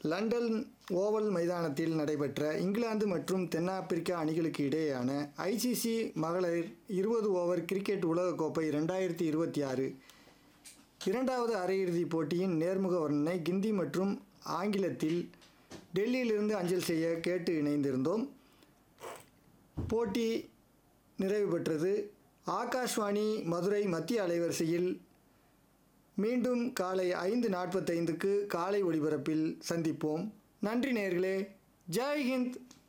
London oval மைதானத்தில் நடைபெற்ற இங்கிலாந்து மற்றும் தென்னாப்பிரிக்கா அணிகளுக்கு இடையேயான ஐசிசி மகளிர் இருபது ஓவர் கிரிக்கெட் உலகக்கோப்பை ரெண்டாயிரத்தி இருபத்தி ஆறு இரண்டாவது அரையிறுதிப் போட்டியின் நேர்முக வர்ணனை கிந்தி மற்றும் ஆங்கிலத்தில் டெல்லியிலிருந்து அஞ்சல் செய்ய கேட்டு இணைந்திருந்தோம் போட்டி நிறைவு பெற்றது ஆகாஷ்வாணி மதுரை மத்திய அலைவரிசையில் மீண்டும் காலை ஐந்து நாற்பத்தைந்துக்கு காலை ஒளிபரப்பில் சந்திப்போம் நன்றி நேயர்களே ஜெய் ஹிந்த்